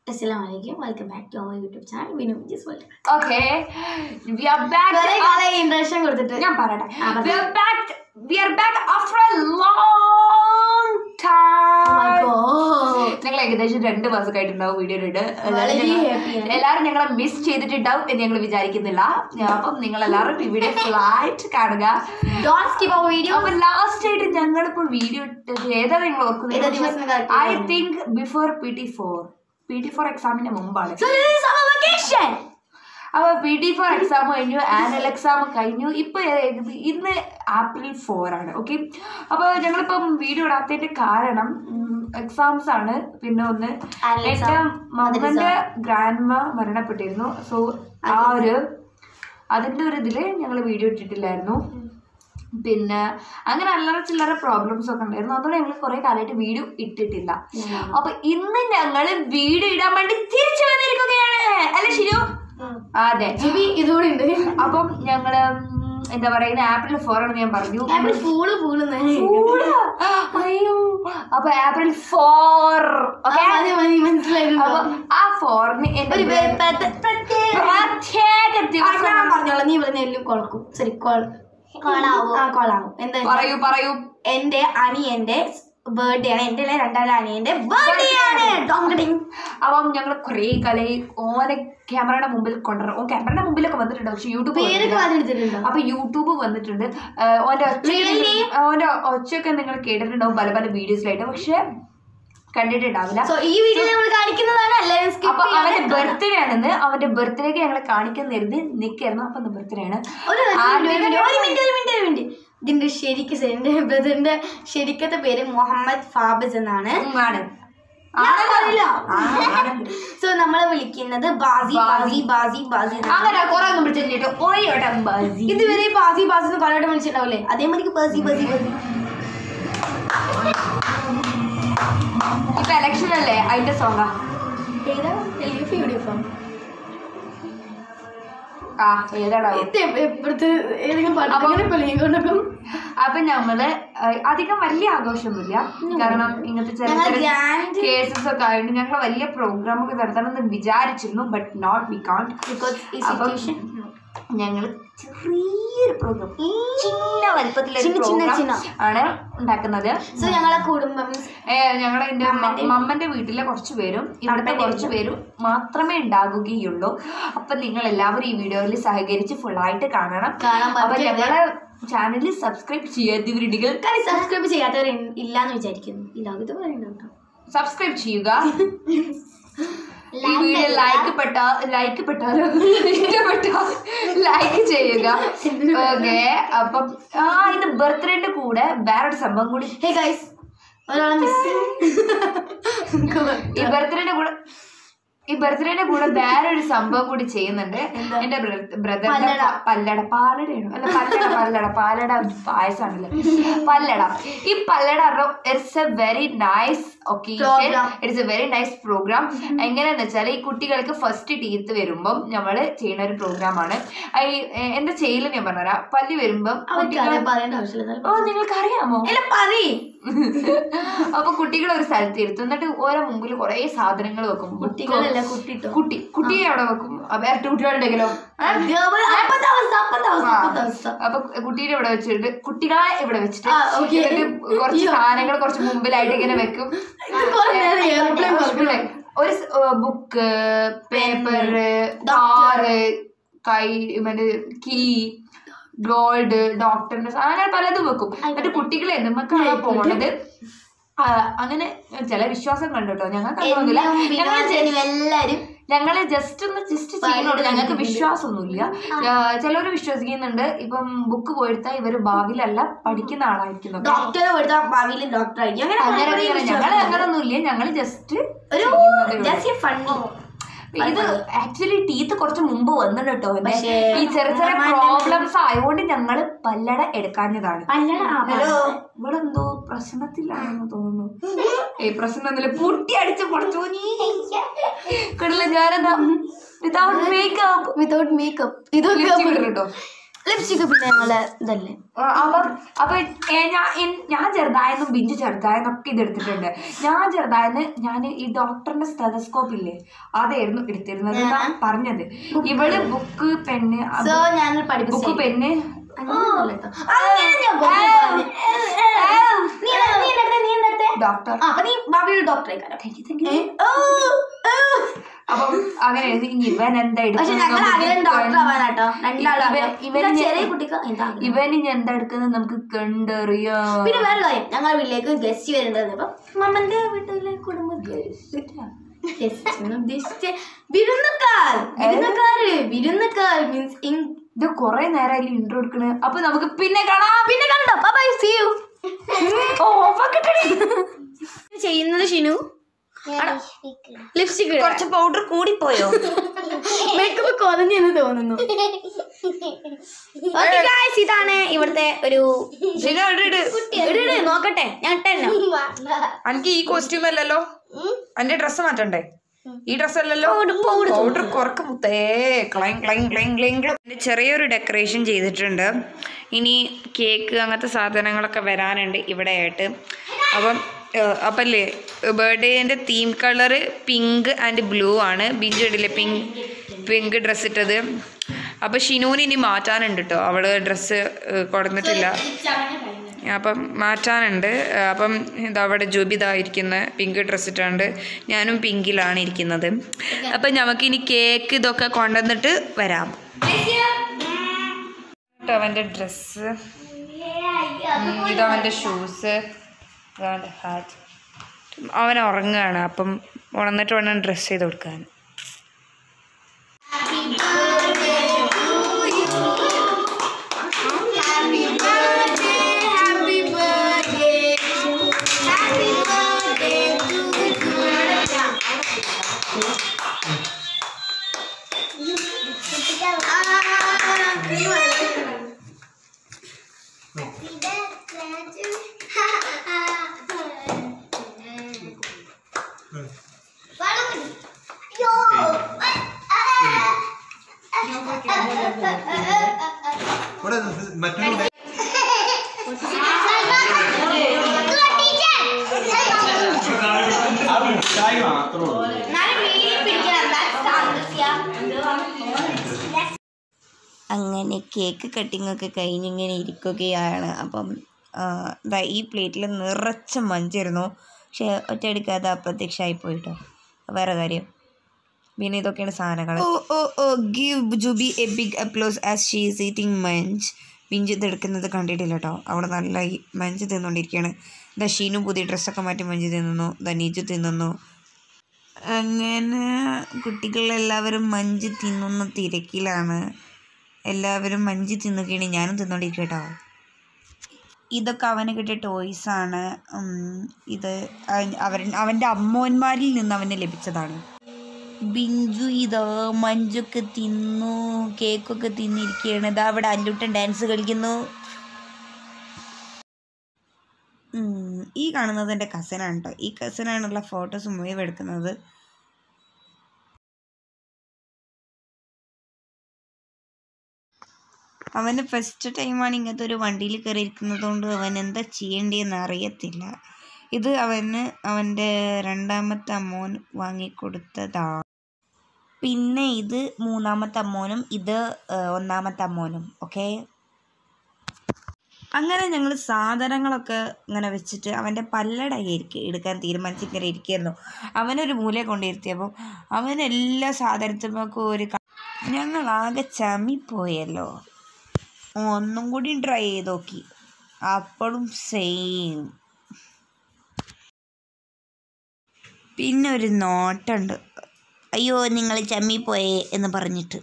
അസ്സലാമലൈക്കും welcome back to our YouTube channel Vinu Jis world okay we are back കുറെ കാലം ഇൻട്രഷൻ കൊടുത്തിട്ട് ഞാൻ പറയട്ടെ ആ, പറഞ്ഞോ. We are back we are back after a long Oh my time God. ഞങ്ങൾ ഏകദേശം രണ്ട് മാസമായിട്ടുണ്ടാവും വീഡിയോ ഇട്ട് വളരെ happy ആണ്. എല്ലാവരും ഞങ്ങളെ മിസ് ചെയ്തിട്ടുണ്ടാവും എന്ന് ഞങ്ങൾ വിചാരിക്കുന്നില്ല അപ്പം നിങ്ങൾ എല്ലാവരും ഈ വീഡിയോ ഫ്ലൈറ്റ് കാണുക ഡോണ്ട് സ്കിപ്പ് അവർ വീഡിയോ അപ്പൊ ലാസ്റ്റ് ആയിട്ട് ഞങ്ങളിപ്പോ വീഡിയോ ഇട്ടത് ഏതാ നിങ്ങൾ ഏതാ ദിവസം ഓർക്കുന്നത് കാണിക്കുന്നത്? I think before P T four P T four എക്സാമിന്റെ മുമ്പാണ് so this is our vacation അപ്പൊ പി ടി ഫോർ എക്സാം കഴിഞ്ഞു ആനുവൽ എക്സാം കഴിഞ്ഞു ഇപ്പൊ ഏ- ഇന്ന് ഏപ്രിൽ ഫോർ ആണ് ഓക്കെ അപ്പൊ ഞങ്ങളിപ്പം വീഡിയോ ഇടാത്തതിന്റെ കാരണം എക്സാംസ് ആണ് പിന്നെ ഒന്ന് Annual exam. എന്റെ മമ്മന്റെ ഗ്രാൻഡ്മ മരണപ്പെട്ടിരുന്നു സോ ആ ഒരു അതിന്റെ ഒരു ഇതില് ഞങ്ങൾ വീഡിയോ ഇട്ടിട്ടില്ലായിരുന്നു പിന്നെ അങ്ങനെ അല്ലറ ചില്ലറ പ്രോബ്ലംസ് ഒക്കെ ഉണ്ടായിരുന്നു അതുകൊണ്ട് ഞങ്ങൾ കുറെ കാലമായിട്ട് വീഡിയോ ഇട്ടിട്ടില്ല അപ്പൊ ഇന്ന് ഞങ്ങൾ വീഡിയോ ഇടാൻ വേണ്ടി തിരിച്ചു വന്നിരിക്കുകയാണ് അല്ലേ ശരിയോ അതെ ജിബി ഇതുകൂടി ഉണ്ട് അപ്പം ഞങ്ങള് ഉം, എന്താ പറയുന്ന ആപ്പിൾ ഫോർ ആണ് ഞാൻ പറഞ്ഞു ആപ്പിൾ ഫൂള് ഫൂള് ചൂടാ. അയ്യോ അപ്പൊ ആപ്പിൾ ഫോർ ഓക്കെ മതി മതി മനസ്സിലായിരുന്നു അപ്പൊ ആ ഫോറിന് എന്റെ ഒരു ബേ- പ്രത്യേക പ്രത്യേക ദിവസം ഞാൻ പറഞ്ഞോളാം നീ ഇവിടെ എല്ലാം കൊളക്കും സോറി കോൾ കോളാവും ആ കോളാവും എന്താ പറയൂ പറയൂ എന്റെ അനിയന്റെ ബർത്ത്ഡേ ആണ് എന്റെ രണ്ടാമത്തെ അനിയന്റെ ബർത്ത്ഡേ ആണ് ഡോങ്കടിങ്. അപ്പം ഞങ്ങൾ കുറെ കളി ഓനെ ക്യാമറയുടെ മുമ്പിൽ കൊണ്ടുവരണം ഓൻ ക്യാമറയുടെ മുമ്പിലൊക്കെ വന്നിട്ടുണ്ട് പക്ഷെ യൂട്യൂബ് പേരൊക്കെ വന്നിട്ടില്ല. പറഞ്ഞെടുത്തിട്ടുണ്ടോ അപ്പൊ യൂട്യൂബ് വന്നിട്ടുണ്ട് ആ, ഓന്റെ ഒച്ച Really? ഓന്റെ ഒച്ചയൊക്കെ നിങ്ങൾ കേട്ടിട്ടുണ്ടാവും പല പല വീഡിയോസിലായിട്ട് പക്ഷെ കണ്ടിട്ടുണ്ടാവില്ല സോ ഈ വീഡിയോ നമ്മൾ കാണിക്കുന്നതാണ് എല്ലാവരും skip അപ്പൊ അവന്റെ ചെയ്യാതെ ബർത്ത്ഡേ ആണെന്ന് അവന്റെ ബർത്ത്ഡേക്ക് ഞങ്ങളെ കാണിക്കുന്നിരുന്ന് നിക്കായിരുന്നു അപ്പൊ ബർത്ത്ഡേ ആണ് ഒരു ഒരു ആദ്യം മിനിറ്റ്, ഒരു മിനിറ്റ് ഒരു മിനിറ്റ് ഒരു മിനിറ്റ് ഇതിന്റെ ശരിക്ക് എന്റെ ബ്രദറിന്റെ ശരിക്കത്തെ പേര് മുഹമ്മദ് ഫാബിസ് എന്നാണ് ഉം, ആണ് ഞാൻ പറയില്ല. ആ, ആണ്. സോ നമ്മളെ വിളിക്കുന്നത് ബാസി ബാസി ബാസി ബാസി എന്നാണ്. അങ്ങനെ കുറെ ഒന്നും വിളിച്ചിട്ട് ഒരു വട്ടം ബസി. ഇതുവരെ ബാസി ബാസി എന്ന് പലവട്ടം വിളിച്ചിട്ടുണ്ടാവില്ലേ അതേമാതിരി ബാസി ബാസി ബാസി ഇപ്പൊ ഇലക്ഷൻ അല്ലേ അതിന്റെ സോങ്ങാ ഏതാ എലിഫ് യൂണിഫോം ആ ഏതാടാ എപ്പോഴത്തെ ഏതെങ്കിലും പാട്ട് അപ്പൊ- അങ്ങനെ പോലെ കൊണ്ടൊക്കെ അപ്പൊ ഞങ്ങള് ഏഹ്, അധികം വലിയ ആഘോഷമൊന്നുമില്ല കാരണം ഇങ്ങനത്തെ ചെറിയ ഞങ്ങൾ ചെറിയ grand- കേസസ് ഒക്കെ ആയിട്ട് ഞങ്ങൾ വലിയ പ്രോഗ്രാം ഒക്കെ നടത്തണം എന്ന് വിചാരിച്ചിരുന്നു but not we can't because ഈ അപ്പം സിറ്റുവേഷൻ ഞങ്ങൾ ചെറിയൊരു പ്രോഗ്രാം ചിന്ന വലിപ്പത്തിലൊരു ചിന്ന, ചിന്ന, പ്രോഗ്രാം ചിന്ന. ആണ് ഉണ്ടാക്കുന്നത് സോ ഞങ്ങളെ കുടുംബം ഞങ്ങളുടെ എൻ്റെ മമ്മന്റെ വീട്ടിലെ കുറച്ച് പേരും ഇവിടുത്തെ കുറച്ച് പേരും മാത്രമേ ഉണ്ടാകുകയുള്ളൂ അപ്പൊ നിങ്ങൾ എല്ലാവരും ഈ വീഡിയോയിൽ സഹകരിച്ച് ഫുള്ളായിട്ട് കാണണം കാണാൻ അപ്പൊ പറ്റില്ല. ഞങ്ങളെ ചാനലിൽ സബ്സ്ക്രൈബ് ചെയ്യാത്തവരുണ്ടെങ്കിൽ സബ്സ്ക്രൈബ് ചെയ്യാത്തവർ ഇല്ലാന്ന് വിചാരിക്കുന്നു ഇല്ല ഇത് പറയണ്ട സബ്സ്ക്രൈബ് ചെയ്യുക ഈ വീഡിയോ ലൈക്ക് പെട്ട ലൈക്ക് പെട്ടാലോ ഇഷ്ടപ്പെട്ടോ ലൈക്ക് ചെയ്യുക ഓക്കെ അപ്പം ആ ഇത് ബർത്ത്ഡേന്റെ കൂടെ വേറൊരു സംഭവം കൂടി ഹേ ഗൈസ് ഒരാളെ മിസ് ഈ ബർത്ത്ഡേന്റെ കൂടെ ഈ ബർത്ത്ഡേന്റെ കൂടെ വേറൊരു സംഭവം കൂടി ചെയ്യുന്നുണ്ട് എന്റെ ബ്രദറിന്റെ പല്ലട. പല്ലട പാലടയാണോ അല്ല പല്ലട പല്ലട പാലട പായസമാണല്ലേ പല്ലട ഈ palada it's a very nice occasion Program. It's a very nice programme എങ്ങനെയാന്ന് വെച്ചാൽ ഈ കുട്ടികൾക്ക് ഫസ്റ്റ് ടീത്ത് വരുമ്പം നമ്മൾ ചെയ്യുന്ന ഒരു പ്രോഗ്രാമാണ് ഈ എ- എന്റെ ചെയ്യല് ഞാൻ പറഞ്ഞുതരാം പല്ലി വരുമ്പം അവർക്ക് കുട്ടികൾ അത് പറയേണ്ട ആവശ്യമില്ല ഓ നിങ്ങൾക്ക് അറിയാമോ അല്ല പറയ് അപ്പൊ കുട്ടികൾ ഒരു സ്ഥലത്ത് ഇരുത്തും എന്നിട്ട് ഓരോ മുമ്പിൽ കുറെ സാധനങ്ങൾ വെക്കും കുട്ടികളല്ല കുട്ടിട്ടോ കുട്ടി കുട്ടിയെ അവിടെ വെക്കും അപ്പൊ ഇരട്ട കുട്ടികളുണ്ടെങ്കിലോ അപ്പത്തെ അവസ്ഥ അപ്പത്തെ അവസ്ഥ അപ്പത്തെ അവസ്ഥ അപ്പൊ കുട്ടീനെ ഇവിടെ വെച്ചിട്ട് കുട്ടികളെ ഇവിടെ വെച്ചിട്ട് ആ, okay. എന്നിട്ട് കുറച്ച് സാധനങ്ങൾ കുറച്ച് മുമ്പിലായിട്ട് ഇങ്ങനെ വെക്കും ഇത് കുറെ നേരം airplane ഹോസ്പിറ്റലിൽ ഒരു ബുക്ക് പേപ്പർ കാറ് കൈ മറ്റേ കീ ഗോൾഡ് ഡോക്ടറിന്റെ അങ്ങനെ പലതും വെക്കും എന്നിട്ട് കുട്ടികളെ എന്തുമൊക്കെയാണോ പോണത് ആ, അങ്ങനെ ചില വിശ്വാസം കണ്ടോ ഞങ്ങൾക്ക് അങ്ങനെയൊന്നുമില്ല എന്നും ഞങ്ങൾ വിനോദനും എല്ലാരും ഞങ്ങള് ജസ്റ്റ് ഒന്ന് ജസ്റ്റ് ചെയ്യുന്നുണ്ട് ഞങ്ങൾക്ക് വിശ്വാസമൊന്നുമില്ല ചിലവർ വിശ്വസിക്കുന്നുണ്ട് ഇപ്പം ബുക്ക് പോയെടുത്താൽ ഇവര് ഭാവിയിലല്ല പഠിക്കുന്ന ആളായിരിക്കും എന്നൊക്കെ. ഡോക്ടറെ കൊടുത്ത ഭാവിയിൽ ഡോക്ടർ ആയിരിക്കും അങ്ങനെ അങ്ങനെ കുറേ ഞങ്ങൾ വിശ്വാസം. അങ്ങനൊന്നുമില്ല ഞങ്ങൾ ജസ്റ്റ് ഒരു ജസ്റ്റ് ഫണ്ണി ഇത് ആക്ച്വലി ടീത്ത് കുറച്ച് മുമ്പ് വന്നിട്ടുണ്ട് കേട്ടോ എന്നെ. പക്ഷേ, ഈ ചെറിയ ചെറിയ നമ്മ- പ്രോബ്ലംസ് ആയതുകൊണ്ട് ഞങ്ങള് പല്ലട എടുക്കാഞ്ഞതാണ് പല്ലട ആ, ഹലോ ഇവിടെ എന്തോ പ്രശ്നത്തിലാണെന്ന് തോന്നുന്നു ഏ പ്രശ്നമൊന്നുമില്ല പൊട്ടി അടിച്ച് പൊടച്ചു കണ്ടില്ല ഞാനെന്താ വിതൗട്ട് മേക്കപ്പ് വിതൗട്ട് മേക്കപ്പ് ഇതൊക്കെ കേട്ടോ ലിപ്സ്റ്റിക് പിന്നെ ഞങ്ങളെ ഇതല്ലേ ആ, അപ്പം അപ്പൊ ഏ, ഞാൻ എൻ- ഞാൻ ചെറുതായെന്നും ബിഞ്ചു ചെറുതായെന്നൊക്കെ ഇത് എടുത്തിട്ടുണ്ട് ഞാൻ ചെറുതായെന്ന് ഞാൻ ഈ ഡോക്ടറിന്റെ സ്റ്റെതസ്കോപ്പ് ഇല്ലേ അതായിരുന്നു എടുത്തിരുന്നത് എന്നാ പറഞ്ഞത് ഇവള് ബുക്ക് പെണ്ണ് സോ ഞാൻ പഠിപ്പിച്ചു ബുക്ക് പെണ്ണ് ഡോക്ടർ അപ്പൊ നീ ഭാവിയിൽ ഡോക്ടറെ അപ്പം അങ്ങനെ എഴുതി ഇനി ഇവൻ എന്താ പക്ഷെ ഞങ്ങൾ ആഗ്രഹം ഡോക്ടർ ആവാനാട്ടോ രണ്ടാളും ഇവൻ- ഇവൻ ഇവൻ ചെറിയ കുട്ടിക്ക് എന്താ ആഗ്രഹം? ഇവൻ ഇനി എന്താ എടുക്കുന്നത് നമുക്ക് കണ്ടറിയാം പിന്നെ വേറെ കാര്യം ഞങ്ങളുടെ വീട്ടിലേക്ക് ഗസ്റ്റ് വരുന്നുണ്ട് അപ്പൊ മമ്മന്റെ വീട്ടിലെ കുടുംബ ഗസ്റ്റ് ഉദ്ദേശിച്ച വിരുന്നുകാർ വിരുന്നുകാര് വിരുന്നുകാർ മീൻസ് ഇത് കൊറേ നേരമായില്ല ഇൻട്രോ എടുക്കണ് അപ്പൊ നമുക്ക് പിന്നെ കാണാം പിന്നെ കണ്ടോ ബൈ സീ യു ഓ ഓഫാക്കിട്ടടി ചെയ്യുന്നത് ഷിനു ലിപ്സ്റ്റിക് കുറച്ച് പൗഡർ കൂടിപ്പോയോ മേക്കപ്പ് കുറഞ്ഞെന്ന് തോന്നുന്നു Okay guys, ഇതാണ് ഇവിടുത്തെ ഒരു ശരി ഇട് ഇട്. ഇട് ഇട്, നോക്കട്ടെ ഞാൻ ഇട്ടെന്നോ എനിക്ക് ഈ കോസ്റ്റ്യൂം അല്ലല്ലോ എന്റെ ഡ്രസ്സ് മാറ്റണ്ടേ ഈ ഡ്രസ് അല്ലല്ലോ പൗഡർ കുറക്ക് മുത്തേ ക്ലൈം ക്ലൈം ക്ലൈം ക്ലൈം ക്ലൈം ചെറിയൊരു ഡെക്കറേഷൻ ചെയ്തിട്ടുണ്ട് ഇനി കേക്ക് അങ്ങനത്തെ സാധനങ്ങളൊക്കെ വരാനുണ്ട് ഇവിടെ ആയിട്ട് അപ്പം ഏഹ്, അപ്പം അല്ലേ ബർത്ത്ഡേൻ്റെ theme colour pink and blue ആണ് ബിഞ്ചു ഇടില്ലേ പിങ്ക് പിങ്ക് ഡ്രസ്സ് ഇട്ടത് അപ്പം ഷിനൂന് ഇനി മാറ്റാനുണ്ട് കേട്ടോ അവള് ഡ്രസ്സ് കൊടുത്തിട്ടില്ല അപ്പം മാറ്റാനുണ്ട് ആ, അപ്പം ഇതാ അവിടെ ജൂബി ഇതാ ഇരിക്കുന്ന പിങ്ക് ഡ്രസ്സ് ഇട്ടാണ്ട് ഞാനും പിങ്കിലാണ് ഇരിക്കുന്നത് അപ്പം നമുക്കിനി കേക്ക് ഇതൊക്കെ കൊണ്ടുവന്നിട്ട് വരാം കേട്ടോ അവൻ്റെ ഡ്രസ്സ് ഇതവൻ്റെ ഷൂസ് ഇതവൻ്റെ ഹാറ്റ് അവൻ ഉറങ്ങുകയാണ് അപ്പം ഉണർന്നിട്ട് വേണം ഡ്രസ്സ് ചെയ്ത് കൊടുക്കാൻ ഇവിടെ മറ്റൊരു ചായ മാത്രമേ ഉള്ളൂ അങ്ങനെ കേക്ക് കട്ടിംഗ് ഒക്കെ കഴിഞ്ഞിങ്ങനെ ഇരിക്കുകയാണ് അപ്പം ആ, ദാ ഈ പ്ലേറ്റിൽ നിറച്ച മഞ്ചായിരുന്നു പക്ഷേ ഒറ്റയടിക്ക് അത് അപ്രത്യക്ഷമായി പോയിട്ടോ വേറെ കാര്യം പിന്നെ ഇതൊക്കെയാണ് സാധനങ്ങൾ ഓ ഓ ഓ give Jubi a big applause as she is eating munch pinch ഇതെടുക്കുന്നത് കണ്ടിട്ടില്ല കേട്ടോ അവിടെ നല്ല ഈ മഞ്ച് തിന്നുകൊണ്ടിരിക്കുകയാണ് ദ ഷീനു പുതിയ ഡ്രസ്സൊക്കെ മാറ്റി മഞ്ച് തിന്നുന്നു ദ നീജു തിന്നുന്നു അങ്ങനെ കുട്ടികളെല്ലാവരും മഞ്ച് തിന്നുന്ന തിരക്കിലാണ് എല്ലാവരും മഞ്ച് തിന്നുകയാണ് ഞാനും തിന്നോണ്ടിരിക്കും കേട്ടോ ഇതൊക്കെ അവന് കിട്ടിയ ടോയ്സ് ആണ് ഉം, ഇത് അവർ അവൻ്റെ അമ്മോന്മാരിൽ നിന്ന് അവന് ലഭിച്ചതാണ് ബിഞ്ചു ഇത് മഞ്ചൊക്കെ തിന്നു കേക്കൊക്കെ തിന്നിരിക്കുകയാണ് ഇതാ അവിടെ അല്ലുട്ടൻ ഡാൻസ് കളിക്കുന്നു ഉം, ഈ കാണുന്നത് എൻ്റെ കസിനാണ് കേട്ടോ ഈ കസിനാണുള്ള ഫോട്ടോസ് മുഴുവൻ എടുക്കുന്നത് അവന് ഫസ്റ്റ് ടൈമാണ് ഇങ്ങനത്തെ ഒരു വണ്ടിയിൽ കയറി ഇരിക്കുന്നത് കൊണ്ട് അവൻ എന്താ ചെയ്യേണ്ടതെന്ന് അറിയത്തില്ല ഇത് അവന് അവൻ്റെ രണ്ടാമത്തെ അമ്മോൻ വാങ്ങിക്കൊടുത്തതാണ് പിന്നെ ഇത് മൂന്നാമത്തെ അമ്മോനും ഇത് ഏഹ്, ഒന്നാമത്തെ അമ്മോനും ഓക്കെ അങ്ങനെ ഞങ്ങൾ സാധനങ്ങളൊക്കെ ഇങ്ങനെ വെച്ചിട്ട് അവൻ്റെ പല്ലട ഇരിക്കുക എടുക്കാൻ തീരുമാനിച്ച് ഇങ്ങനെ ഇരിക്കുകയായിരുന്നു അവനൊരു മൂലയെ കൊണ്ടിരുത്തിയപ്പോൾ അവൻ എല്ലാ സാധനത്തിനും ഒരു ക- ഞങ്ങളാകെ ചമ്മിപ്പോയല്ലോ ഒന്നും കൂടി ട്രൈ ചെയ്ത് നോക്കി അപ്പോഴും സെയിം പിന്നെ ഒരു നോട്ടുണ്ട് അയ്യോ നിങ്ങൾ ചമ്മിപ്പോയേ എന്ന് പറഞ്ഞിട്ട്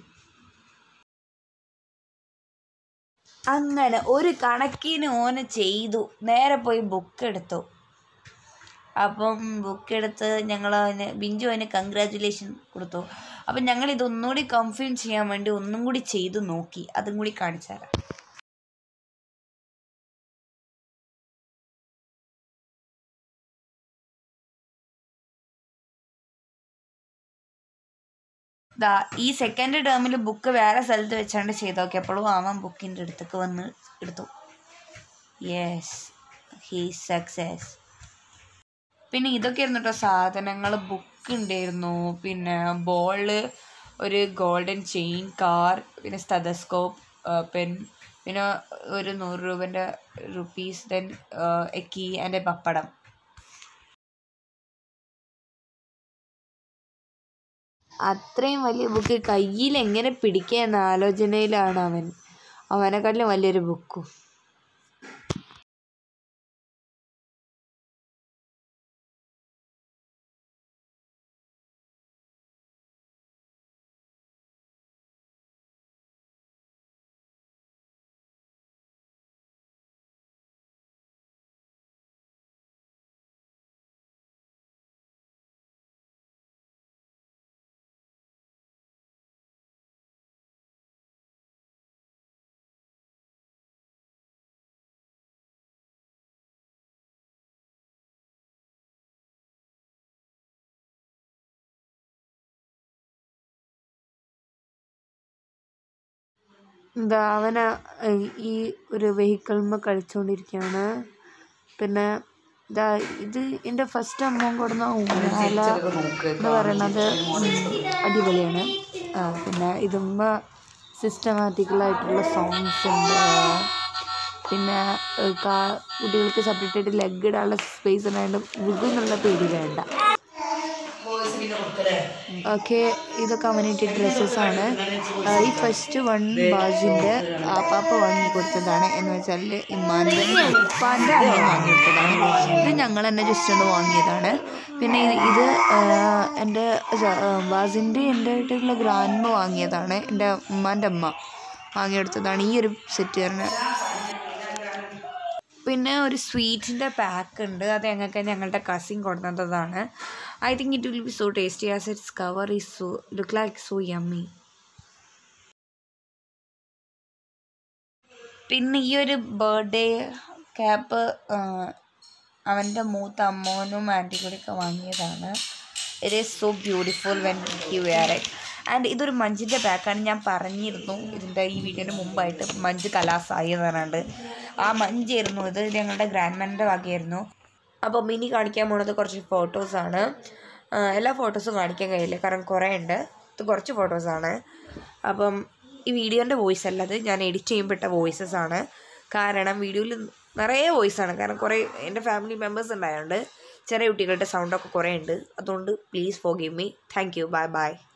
അങ്ങനെ ഒരു കണക്കിന് ഓന് ചെയ്തു നേരെ പോയി ബുക്ക് എടുത്തു അപ്പം ബുക്ക് എടുത്ത് ഞങ്ങൾ അവന് ബിഞ്ചു അവന് കൺഗ്രാറ്റുലേഷൻ കൊടുത്തു അപ്പം ഞങ്ങൾ ഇതൊന്നുകൂടി കൺഫേം ചെയ്യാൻ വേണ്ടി ഒന്നും കൂടി ചെയ്തു നോക്കി അതും കൂടി കാണിച്ചു തരാം ദാ ഈ സെക്കൻഡ് ടേമിൽ ബുക്ക് വേറെ സ്ഥലത്ത് വെച്ചാണ്ട് ചെയ്ത് നോക്കിയപ്പോഴും അവൻ ബുക്കിൻ്റെ അടുത്തേക്ക് വന്ന് എടുത്തു യെസ് ഹീ സക്സസ് പിന്നെ ഇതൊക്കെ ആയിരുന്നു കേട്ടോ സാധനങ്ങൾ ബുക്ക് ഉണ്ടായിരുന്നു പിന്നെ ബോള് ഒരു ഗോൾഡൻ ചെയിൻ കാർ പിന്നെ സ്റ്റതസ്കോപ്പ് പെൻ പിന്നെ ഒരു നൂറ് രൂപൻ്റെ rupees then a key and a pappadam അത്രയും വലിയ ബുക്ക് കയ്യിൽ എങ്ങനെ പിടിക്കുക എന്ന ആലോചനയിലാണ് അവൻ അവനെക്കാട്ടിലും വലിയൊരു ബുക്കും എന്താ അവന ഈ ഒരു വെഹിക്കിളിന്മേൽ കളിച്ചുകൊണ്ടിരിക്കുകയാണ് പിന്നെ ഇതാ ഇത് എൻ്റെ ഫസ്റ്റ് അമ്മ കൊടുന്ന ഊഞ്ഞാല എന്ന് പറയണത് ഉം, അടിപൊളിയാണ് ആ, പിന്നെ ഇതുമ്മ സിസ്റ്റമാറ്റിക്കലായിട്ടുള്ള സോങ്സ് ഉണ്ട് പിന്നെ ഏഹ്, കാ കുട്ടികൾക്ക് സെപ്പറേറ്റ് ആയിട്ട് ലെഗ് ഇടാനുള്ള സ്പേസ് ഉണ്ടായതുകൊണ്ട് വികുന്നുള്ള പേടി വേണ്ട ഓക്കെ ഇതൊക്കെ അവനിട്ട് ഡ്രസ്സസാണ് ഈ ഫസ്റ്റ് വൺ ബാസിൻ്റെ ആപ്പാപ്പ വാങ്ങി കൊടുത്തതാണ് എന്ന് വെച്ചാൽ ഇമ്മാൻ്റെ ഉപ്പാൻ്റെ അമ്മ വാങ്ങി കൊടുത്തതാണ് ഇത് ഞങ്ങൾ തന്നെ ജസ്റ്റ് ഒന്ന് വാങ്ങിയതാണ് പിന്നെ ഇത് ഇത് എൻ്റെ ബാസിൻ്റെ എൻ്റെ ആയിട്ടുള്ള ഗ്രാൻഡ് വാങ്ങിയതാണ് എൻ്റെ ഉമ്മാൻ്റെ അമ്മ വാങ്ങിയെടുത്തതാണ് ഈ ഒരു സെറ്റ് തന്നെ പിന്നെ ഒരു സ്വീറ്റിൻ്റെ പാക്ക് ഉണ്ട് അത് ഞങ്ങൾക്ക് ഞങ്ങളുടെ കസിൻ കൊണ്ടുവന്നതാണ് I think it will be so tasty as it's cover is so look like so yummy പിന്നെ ഈ ഒരു ബർത്ത്ഡേ ക്യാപ്പ് അവൻ്റെ മൂത്ത അമ്മോനും ആൻറ്റി കൂടിയൊക്കെ വാങ്ങിയതാണ് it is so beautiful when he wear it and ഇതൊരു മഞ്ചിൻ്റെ പാക്കാണ് ഞാൻ പറഞ്ഞിരുന്നു ഇതിൻ്റെ ഈ വീഡിയോന് മുമ്പായിട്ട് മഞ്ച് കലാസായി എന്ന് പറഞ്ഞാണ്ട് ആ മഞ്ചായിരുന്നു ഇത് ഇത് ഞങ്ങളുടെ ഗ്രാൻഡ് മാൻ്റെ വകയായിരുന്നു അപ്പോൾ മിനി കാണിക്കാൻ പോണത് കുറച്ച് ഫോട്ടോസാണ് എല്ലാ ഫോട്ടോസും കാണിക്കാൻ കഴിയില്ല കാരണം കുറേ ഉണ്ട് ഇത് കുറച്ച് ഫോട്ടോസാണ് അപ്പം ഈ വീഡിയോൻ്റെ വോയിസ് അല്ല അത് ഞാൻ എഡിറ്റ് ചെയ്യുമ്പോട്ട വോയിസസ് ആണ് കാരണം വീഡിയോയിൽ നിറയെ വോയിസ് ആണ് കാരണം കുറേ എൻ്റെ ഫാമിലി മെമ്പേഴ്സ് ഉണ്ടായതുകൊണ്ട് ചെറിയ കുട്ടികളുടെ സൗണ്ടൊക്കെ കുറേ ഉണ്ട് അതുകൊണ്ട് please forgive me thank you bye by